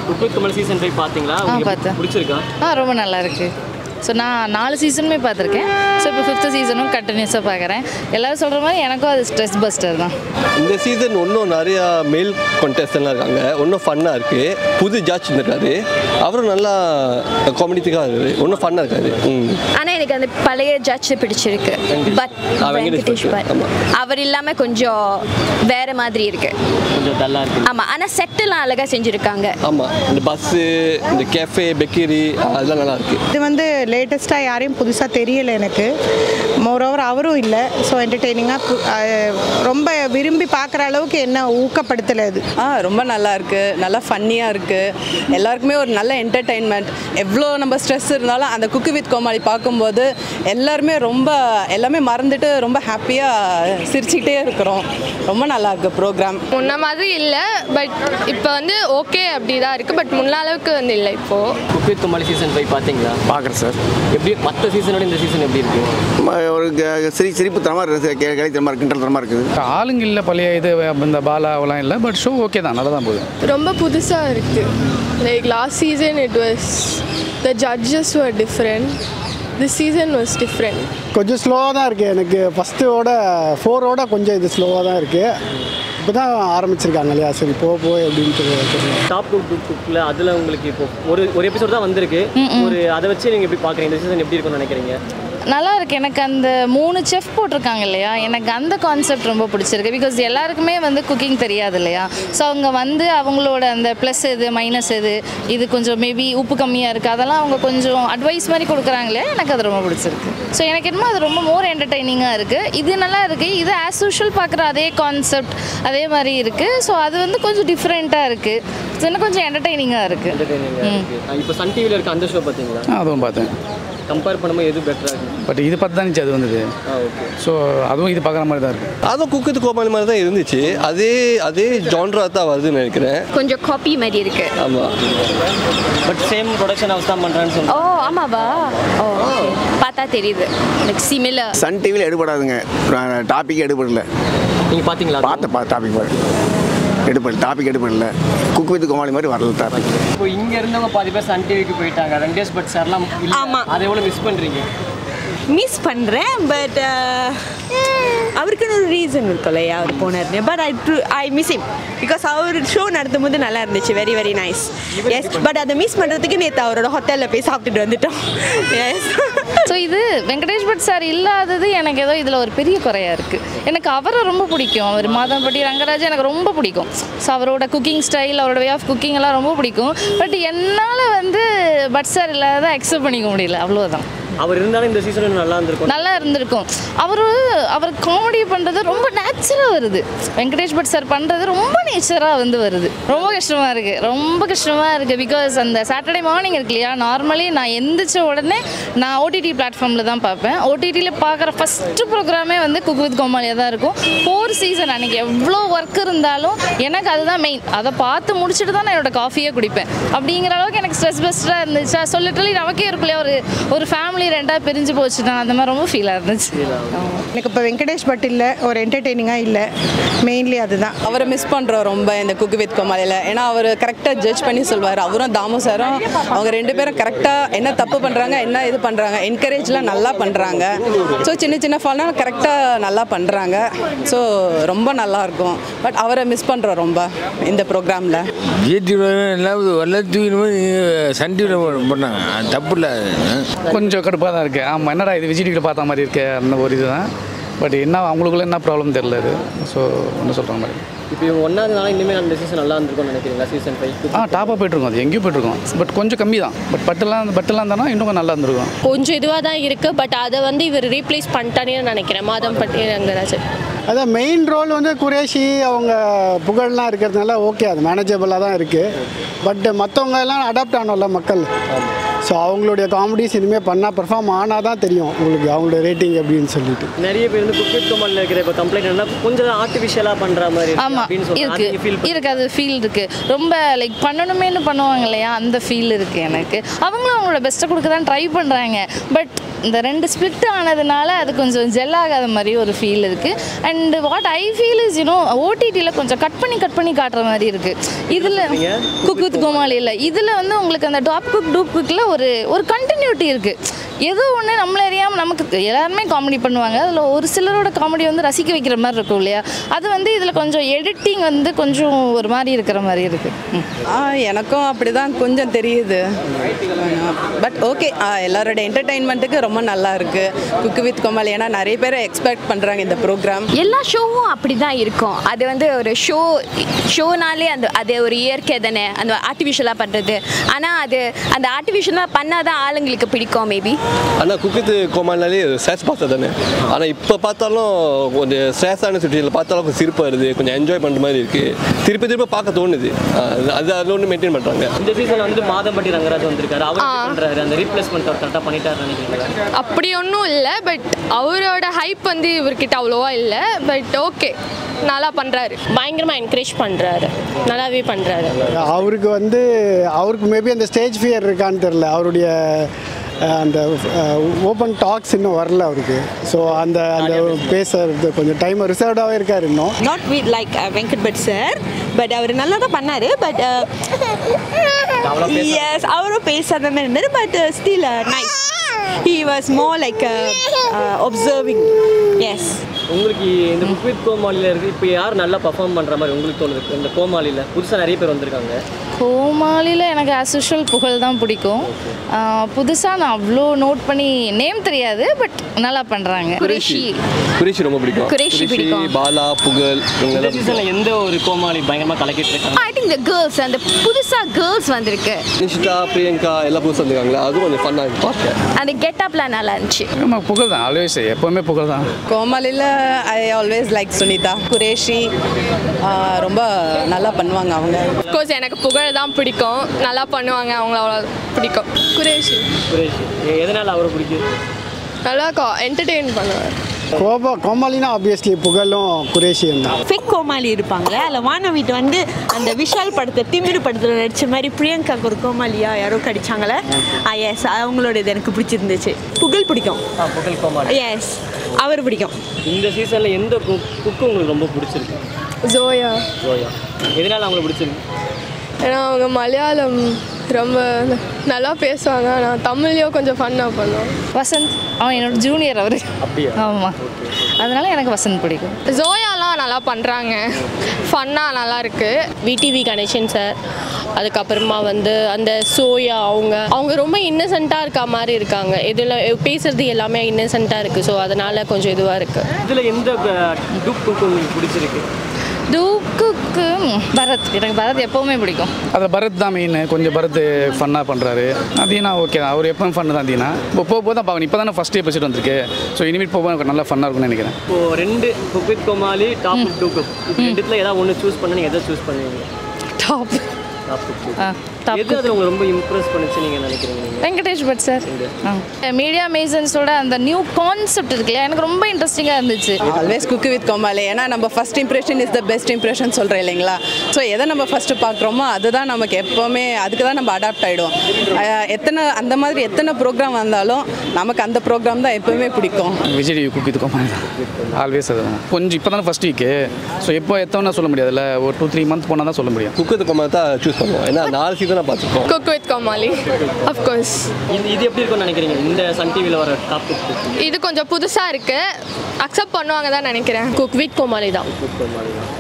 குக்கு Kamal season five பார்த்தீங்களா உங்களுக்கு பார்த்தேன். பிடிச்சிருக்கா ஆ ரொம்ப நல்லா இருக்கு ஸோ நான் நாலு சீசனுமே பார்த்துருக்கேன் ஸோ இப்போ ஃபிஃப்த் சீசனும் கண்டினியூஸாக பார்க்குறேன் எல்லாரும் சொல்கிற மாதிரி எனக்கும் அது ஸ்ட்ரெஸ் பஸ்டர் தான் இந்த சீசன் இன்னும் நிறையா மேல் contestant-லாம் இருக்காங்க இன்னும் ஃபன்னாக இருக்குது புது ஜாட்ஜ் இருக்காரு அவரும் நல்லா காமெடிக்காக இருக்காரு இன்னும் ஃபன்னாக இருக்காரு ம் ஆனா எனக்கு அந்த பழைய ஜட்ஜ் பிடிச்சிருக்கு பட் ஆ, வெங்கடேஷ் வெங்கடேஷ் பட். பட் ஆமா. அவர் இல்லாம கொஞ்சம் வேற மாதிரி இருக்கு கொஞ்சம் டல்லாக இருக்கு ஆமா ஆனா செட்டெல்லாம் அழகா செஞ்சிருக்காங்க ஆமாம் இந்த பஸ்ஸு இந்த கேஃபே பெக்கரி அதெல்லாம் நல்லா இருக்குது இது வந்து லேட்டஸ்ட்டாக யாரையும் புதுசாக தெரியல எனக்கு மோரோவர் அவரும் இல்லை ஸோ என்டர்டெய்னிங்காக ரொம்ப விரும்பி பார்க்குற அளவுக்கு என்ன ஊக்கப்படுத்தலை அது ஆ ரொம்ப நல்லா இருக்கு நல்லா ஃபன்னியாக இருக்கு எல்லாருக்குமே ஒரு நல்ல என்டர்டெயின்மெண்ட் எவ்வளோ நம்ம ஸ்ட்ரெஸ் இருந்தாலும் அந்த குக்கு வித் கோமாளி பார்க்கும்போது எல்லாருமே ரொம்ப எல்லாமே மறந்துட்டு ரொம்ப ஹாப்பியாக சிரிச்சுக்கிட்டே இருக்கிறோம் ரொம்ப நல்லா இருக்கு ப்ரோக்ராம் முன்ன மாதிரி இல்லை பட் இப்போ வந்து ஓகே அப்படி தான் இருக்குது பட் முன்ன அளவுக்கு வந்து இல்லை இப்போது குக்கு கமல் சீசன் ஃபைவ் பார்த்தீங்களா பார்க்குறேன் சார் எப்படி மற்ற சீசனோட இந்த சீசன் எப்படி இருக்கு ம- ஒரு க- சிரி சிரிப்பு தரமாக இருக்குது கிளைத்தரமாக இருக்குது கிண்டல் தரமாக இருக்குது ஆளுங்க இல்லை பழைய இது இந்த பாலாவெல்லாம் இல்லை பட் ஷோ ஓகே தான் நல்லா தான் போகுது ரொம்ப புதுசாக இருக்குது like last season it was the judges were different this season was different கொஞ்சம் ஸ்லோவாக தான் இருக்குது எனக்கு ஃபஸ்ட்டோட ஃபோரோட கொஞ்சம் இது ஸ்லோவாக தான் இருக்குது இப்போ தான் ஆரம்பிச்சிருக்காங்க இல்லையா சரி போக போய் அப்படின்ட்டு தெரியல டாப் டூ டூ குக்கில் அதில் உங்களுக்கு இப்போ ஒரு ஒரு எபிசோட் தான் வந்திருக்கு ஒரு அதை வச்சு நீங்கள் எப்படி பார்க்குறீங்க இந்த சீசன் எப்படி இருக்கும்னு நினைக்கிறீங்க நல்லா இருக்கு எனக்கு அந்த மூணு செஃப் போட்டிருக்காங்க இல்லையா எனக்கு அந்த கான்செப்ட் ரொம்ப பிடிச்சிருக்கு பிகாஸ் எல்லாருக்குமே வந்து குக்கிங் தெரியாது இல்லையா ஸோ அவங்க வந்து அவங்களோட அந்த ப்ளஸ் எது மைனஸ் எது இது கொஞ்சம் மேபி உப்பு கம்மியாக இருக்குது அதெல்லாம் அவங்க கொஞ்சம் அட்வைஸ் மாதிரி கொடுக்குறாங்க இல்லையா எனக்கு அது ரொம்ப பிடிச்சிருக்கு ஸோ எனக்கு என்னமோ அது ரொம்ப மோர் என்டர்டைனிங்காக இருக்குது இது நல்லா இருக்குது இது ஆஸ் யூஷுவல் பார்க்குற அதே கான்செப்ட் அதே மாதிரி இருக்குது ஸோ அது வந்து கொஞ்சம் டிஃப்ரெண்ட்டாக இருக்குது ஸோ இன்னும் கொஞ்சம் என்டர்டைனிங்காக இருக்குது என்டர்டெய்னிங்காக இருக்குது இப்போ சன் டிவியில் இருக்க அந்த ஷோ பார்த்தீங்களா ஆ, அதுவும் பார்த்தேன் கம்பேர் பண்ணும்போது எது பெட்டராக இருக்கு பட் இது பார்த்து தான் அது வந்தது ஆ ஓகே ஸோ அதுவும் இது பார்க்குற மாதிரி தான் இருக்குது அதுவும் குக்கத்து கோமாளி மாதிரி தான் இருந்துச்சு அதே அதே ஜான்ரா தான் வருதுன்னு நினைக்கிறேன் கொஞ்சம் காப்பி மாதிரி இருக்கு ஆமாம் பட் சேம் ப்ரொடக்ஷன் ஹவுஸ் தான் பண்ணுறான்னு ஓ சொல்லுங்கள் ஆமாவா ஓ okay. பார்த்தா தெரியுது லைக் சிமிலர் சன் டிவியில் எடுபடாதுங்க டாபிக் எடுபடல நீங்கள் பார்த்தீங்களா பார்த்த பா டாபிக் எடுபடல டாபிக் எடுபடல குக் வித் கோமாளி மாதிரி வரல தான் இப்போ இங்க இருந்தவங்க பாதி பேர் சன் டிவிக்கு போயிட்டாங்க வெங்கடேஷ் பட் சார்லாம் இல்ல. ஆமா. அதை எவ்வளோ மிஸ் பண்றீங்க மிஸ் பண்ணுறேன் பட் அவருக்குன்னு ஒரு ரீசன் இருக்கும்ல அவர் போனார்னு but I I miss him because அவர் ஷோ நடத்தும் போது நல்லா இருந்துச்சு very very nice yes but அதை மிஸ் பண்ணுறதுக்கு நேற்று அவரோட ஹோட்டலில் போய் சாப்பிட்டுட்டு வந்துட்டோம் எஸ் ஸோ இது வெங்கடேஷ் பட் சார் இல்லாதது எனக்கு ஏதோ இதில் ஒரு பெரிய குறையா இருக்குது எனக்கு அவரை ரொம்ப பிடிக்கும் அவர் மாதம்பட்டி ரங்கராஜ் எனக்கு ரொம்ப பிடிக்கும் ஸோ அவரோட குக்கிங் ஸ்டைல் அவரோட வே ஆஃப் குக்கிங் எல்லாம் ரொம்ப பிடிக்கும் பட் என்னால் வந்து பட் சார் இல்லாத அக்செப்ட் பண்ணிக்க முடியல அவ்வளோதான் அவர் இருந்தாலும் இந்த சீசன் நல்லா இருந்திருக்கும் நல்லா இருந்திருக்கும் அவர் அவர் காமெடி பண்ணுறது ரொம்ப நேச்சுரலாக வருது வெங்கடேஷ் பட் சார் பண்ணுறது ரொம்ப நேச்சராக வந்து வருது ரொம்ப கஷ்டமாக இருக்குது ரொம்ப கஷ்டமாக இருக்குது பிகாஸ் அந்த சாட்டர்டே மார்னிங் இருக்கு இல்லையா நார்மலி நான் எந்திரிச்ச உடனே நான் ஓடிடி பிளாட்ஃபார்மில் தான் பார்ப்பேன் ஓடிடியில் பார்க்குற ஃபஸ்ட்டு ப்ரோக்ராமே வந்து குக் வித் கோமாளியாக தான் இருக்கும் ஃபோர் சீசன் அன்றைக்கி எவ்வளோ ஒர்க் இருந்தாலும் எனக்கு அதுதான் மெயின் அதை பார்த்து முடிச்சுட்டு தான் நான் என்னோட காஃபியே குடிப்பேன் அப்படிங்கிற அளவுக்கு எனக்கு ஸ்ட்ரெஸ் பெஸ்ட்டாக இருந்துச்சு சொல்லிட்டு நமக்கே இருக்கும் இல்லையா ஒரு ஒரு ஃபேமிலி ரெண்டாக பிரிஞ்சு போச்சுன்னா அந்த மாதிரி ரொம்ப ஃபீலாக இருந்துச்சு எனக்கு இப்போ வெங்கடேஷ் பட் இல்லை ஒரு என்டர்டெய்னிங்காக இல்லை மெயின்லி அதுதான் அவரை மிஸ் பண்ணுறோம் ரொம்ப இந்த குக்கு வித் கோமாளியில் ஏன்னா அவர் கரெக்டாக ஜட்ஜ் பண்ணி சொல்வார் அவரும் தாமு சாரும் அவங்க ரெண்டு பேரும் கரெக்டாக என்ன தப்பு பண்ணுறாங்க என்ன இது பண்ணுறாங்க என்கரேஜ்லாம் நல்லா பண்ணுறாங்க ஸோ சின்ன சின்ன ஃபால்னா கரெக்டாக நல்லா பண்ணுறாங்க ஸோ ரொம்ப நல்லா இருக்கும் பட் அவரை மிஸ் பண்ணுறோம் ரொம்ப இந்த ப்ரோக்ராமில் ஜிடிவியில் எல்லாம் தூக்கி சன் டிவியில் பண்ணாங்க அது தப்பு இல்லை கொஞ்சம் கடுப்பாக தான் இருக்குது ஆமாம் என்னடா இது விஜய் டிவியில் பார்த்த மாதிரி இருக்கு அந்த ஒரு இதுதான் பட் என்ன அவங்களுக்குள்ள என்ன ப்ராப்ளம் தெரியல இது ஸோ ஒன்றும் சொல்கிற மாதிரி இப்போ இவங்க ஒன்றாவது நாள் இனிமேல் அந்த சீசன் நல்லா இருந்திருக்கும்னு நினைக்கிறீங்களா சீசன் ஃபைவ் ஆ டாப்பாக போயிட்டுருக்கோம் அது எங்கேயும் போயிட்டுருக்கோம் பட் கொஞ்சம் கம்மி தான் பட் பட்டெல்லாம் பட்டெல்லாம் இருந்தானா இன்னும் கொஞ்சம் நல்லா இருந்திருக்கும் கொஞ்சம் இதுவாக தான் இருக்குது பட் அதை வந்து இவர் ரீப்ளேஸ் பண்ணிட்டானே நினைக்கிறேன் மாதம் பட்டி ரங்கராஜ் அதான் மெயின் ரோல் வந்து குரேஷி அவங்க புகழ்லாம் இருக்கிறதுனால ஓகே அது மேனேஜபிளாக தான் இருக்குது பட் மற்றவங்க எல்லாம் அடாப்ட் ஆனோம்ல மக்கள் ஸோ அவங்களுடைய காமெடிஸ் இனிமேல் பண்ணால் பெர்ஃபார்ம் ஆனால் தான் தெரியும் உங்களுக்கு அவங்களோட ரேட்டிங் எப்படின்னு சொல்லிட்டு நிறைய பேர் வந்து குக் வித் கோமாளியில் இருக்கிற இப்போ கம்ப்ளைண்ட் என்ன கொஞ்சம் ஆர்டிஃபிஷியலாக பண்ணுற மாதிரி இருக்கு ஆமாம் அப்படின்னு சொல்றாங்க. இருக்கு நீங்க feel இருக்கு அது ஃபீல் இருக்கு ரொம்ப லைக் பண்ணணுமேனு பண்ணுவாங்க இல்லையா அந்த ஃபீல் இருக்கு எனக்கு அவங்களும் அவங்களோட பெஸ்ட்டை கொடுக்க தான் ட்ரை பண்ணுறாங்க பட் இந்த ரெண்டு ஸ்பிளிட் ஆனதுனால அது கொஞ்சம் ஜெல் ஆகாத மாதிரி ஒரு ஃபீல் இருக்கு and what I feel is you know ஓடிடியில் கொஞ்சம் கட் பண்ணி கட் பண்ணி காட்டுற மாதிரி இருக்கு இதில் குக் வித் கோமாளியில் இதில் வந்து உங்களுக்கு அந்த டாப் குக் டூப் குக்கில் ஒரு ஒரு கண்டினியூட்டி இருக்குது ஏதோ ஒன்று நம்மள அறியாமல் நமக்கு எல்லாருமே காமெடி பண்ணுவாங்க அதில் ஒரு சிலரோட காமெடி வந்து ரசிக்க வைக்கிற மாதிரி இருக்கும் இல்லையா அது வந்து இதில் கொஞ்சம் எடிட்டிங் வந்து கொஞ்சம் ஒரு மாதிரி இருக்கிற மாதிரி இருக்குது ஆ எனக்கும் அப்படி தான் கொஞ்சம் தெரியுது பட் ஓகே எல்லாரோட என்டர்டெயின்மெண்ட்டுக்கு ரொம்ப நல்லா இருக்கு குக்கு வித் கோமாளி ஏன்னா நிறைய பேர் எக்ஸ்பெக்ட் பண்ணுறாங்க இந்த ப்ரோக்ராம் எல்லா ஷோவும் அப்படி தான் இருக்கும் அது வந்து ஒரு ஷோ ஷோனாலே அந்த அது ஒரு இயற்கை தானே அந்த ஆர்டிஃபிஷியலாக பண்ணுறது ஆனால் அது அந்த ஆர்டிஃபிஷியலாக பண்ணால் தான் ஆளுங்களுக்கு பிடிக்கும் மேபி ஆனால் குக்கித்து கோமாளினாலே ஸ்ட்ரெஸ் பார்த்தா தானே ஆனால் இப்போ பார்த்தாலும் கொஞ்சம் ஸ்ட்ரெஸ்ஸான சுச்சுவேஷனில் பார்த்தாலும் கொஞ்சம் சிரிப்பு வருது கொஞ்சம் என்ஜாய் பண்ணுற மாதிரி இருக்குது திருப்பி திருப்பி பார்க்க தோணுது அது அது அது ஒன்று மெயின்டைன் பண்ணுறாங்க இந்த சீசன் வந்து மாதம்பட்டி ரங்கராஜ் வந்திருக்காரு அவர் எப்படி பண்றாரு அந்த ரீப்ளேஸ்மெண்ட் அவர் கரெக்டாக பண்ணிட்டாரு நினைக்கிறீங்களா அப்படி ஒன்றும் இல்லை பட் அவரோட ஹைப் வந்து இவர்கிட்ட அவ்வளோவா இல்லை பட் ஓகே நல்லா பண்ணுறாரு பயங்கரமாக என்கரேஜ் பண்ணுறாரு நல்லாவே பண்ணுறாரு அவருக்கு வந்து அவருக்கு மேபி அந்த ஸ்டேஜ் ஃபியர் இருக்கான்னு தெரில அவருடைய அஹ், அந்த ஓப்பன் டாக்ஸ் இன்னும் வரல அவருக்கு ஸோ அந்த அந்த பேசுறது கொஞ்சம் டைம் ரிசர்வ்டாகவே இருக்கார் இன்னும் not with like Venkat Bhat sir but அவர் நல்லா தான் பண்ணார் பட் எஸ் அவரும் பேசாத மாதிரி இருந்தார் but still nice he was more like observing yes உங்களுக்கு இந்த குக் வித் கோமாளியில் இருக்கு இப்போ யார் நல்லா பர்ஃபார்ம் பண்ணுற மாதிரி உங்களுக்கு தோணுது இந்த கோமாளியில் புதுசாக நிறைய பேர் வந்திருக்காங்க கோமாளியில் எனக்கு as usual புகழ் தான் பிடிக்கும் புதுசாக நான் அவ்வளோ நோட் பண்ணி நேம் தெரியாது பட் நல்லா பண்ணுறாங்க குரேஷி குரேஷி ரொம்ப பிடிக்கும் குரேஷி பிடிக்கும். பாலா புகழ் இவங்க இந்த எல்லாம் சீசனில் எந்த ஒரு கோமாளி பயங்கரமாக கலக்கிட்டு இருக்காங்க ஐ திங்க் த கேர்ள்ஸ் அந்த புதுசாக கேர்ள்ஸ் வந்திருக்கு நிஷிதா பிரியங்கா எல்லாம் புதுசாக வந்திருக்காங்களா அதுவும் கொஞ்சம் ஃபன்னாக பார்க்க அந்த கெட்டப்லாம் நல்லா இருந்துச்சு ஆமாம் புகழ் தான் ஆல்வேஸ் எப்போவுமே புகழ் தான் கோமாளியில் I always like Sunita Qureshi ஆ, ரொம்ப நல்லா பண்ணுவாங்க அவங்க கோர்ஸ் எனக்கு புகழ் தான் பிடிக்கும் நல்லா பண்ணுவாங்க அவங்கள அவ்வளோ பிடிக்கும் குரேஷி குரேஷ் எ- எதனால அவரை பிடிக்கும் நல்லா என்டர்டெயின் பண்ணுவார் கோபா கோமாளினா ஆப்வியஸ்லி புகழும் குரேஷியும் தான் ஃபேக் கோமாளி இருப்பாங்களே அதில் வான வீட்டு வந்து அந்த விஷால் படத்தை திமிரு படத்தில் நடித்த மாதிரி பிரியங்காக்கு ஒரு கோமாளியா யாரோ கடிச்சாங்களே எஸ் அவங்களோட இது எனக்கு பிடிச்சிருந்துச்சு புகழ் பிடிக்கும் ஆ புகழ் கோமாளி எஸ் அவர் பிடிக்கும் இந்த சீசனில் எந்த குக்கு உங்களுக்கு ரொம்ப பிடிச்சிருக்கு ஜோயா ஜோயா எதனால அவங்களுக்கு பிடிச்சிருக்கு ஏன்னா அவங்க மலையாளம் ரொம்ப நல்லா பேசுவாங்க நான் தமிழ்லையும் கொஞ்சம் ஃபன்னாக பண்ணுவோம் வசந்த் அவன் என்னோட ஜூனியர் அவர் அப்படியா ஆமாம் அதனால எனக்கு வசந்த் பிடிக்கும் ஜோயாலாம் நல்லா பண்ணுறாங்க ஃபன்னாக நல்லா இருக்கு விடிவி கணேசன் சார் அதுக்கப்புறமா வந்து அந்த சோயா அவங்க அவங்க ரொம்ப இன்னசென்ட்டாக இருக்க மாதிரி இருக்காங்க இதில் பேசுறது எல்லாமே இன்னசென்ட்டாக இருக்குது ஸோ அதனால் கொஞ்சம் இதுவாக இருக்குது இதில் எந்த டூப் குக்கு உங்களுக்கு பிடிச்சிருக்கு தூக்குக்கு பரத் எனக்கு பரத் எப்போவுமே பிடிக்கும் அதில் பரத் தான் மெயின் கொஞ்சம் பரத் ஃபன்னாக பண்ணுறாரு தீனா ஓகே அவர் எப்பவும் ஃபன்னு தான் தீனா இப்போ போக போக தான் பார்க்கணும் இப்போ தானே ஃபஸ்ட் எபிசோட் வந்திருக்கு ஸோ இனிமேல் போக போக நல்லா ஃபன்னாக இருக்கும்னு நினைக்கிறேன் இப்போ ரெண்டு cook with Comali top two cook ரெண்டுத்துல ஏதாவது ஒன்று சூஸ் பண்ண நீங்கள் எதை சூஸ் பண்ணுவீங்க டாப் டாப் குக் ஆ டாப் எது அதில் உங்களுக்கு ரொம்ப இம்ப்ரெஸ் பண்ணுச்சு நீங்கள் நினைக்கிறீங்க நீங்கள் வெங்கடேஷ் பட் சார் மீடியா மேசன்ஸோட அந்த நியூ கான்செப்ட் இருக்கு இல்லையா எனக்கு ரொம்ப இன்ட்ரெஸ்டிங்காக இருந்துச்சு ஆல்வேஸ் குக்கு வித் கோமாளி ஏன்னா நம்ம first impression is the best impression சொல்கிறேன் இல்லைங்களா ஸோ எதை நம்ம ஃபஸ்ட்டு பார்க்குறோமோ அதுதான் நமக்கு எப்போவுமே அதுக்கு தான் நம்ம அடாப்ட் ஆகிடும் எத்தனை அந்த மாதிரி எத்தனை ப்ரோக்ராம் வந்தாலும் நமக்கு அந்த ப்ரோக்ராம் தான் எப்போவுமே பிடிக்கும் விஜய் டிவி குக் இது கோமாளி தான் ஆல்வேஸ் அது தான் கொஞ்சம் இப்போ தானே ஃபஸ்ட் வீக்கு ஸோ எப்போ எத்தனை சொல்ல முடியாதுல்ல ஒரு டூ த்ரீ மந்த் போனால் தான் சொல்ல முடியும் குக்கு கோமாளி தான் சூஸ் பண்ணுவோம் ஏன்னா நாலு சீசனாக பார்த்துருக்கோம் குக் வித் கோமாளி அஃப்கோர்ஸ் இது இது எப்படி இருக்கும்னு நினைக்கிறீங்க இந்த சன் டிவியில் வர டாப் குக் இது கொஞ்சம் புதுசாக இருக்குது அக்செப்ட் பண்ணுவாங்க தான் நினைக்கிறேன் குக் வித் கோமாளி தான் கோமாளி தான்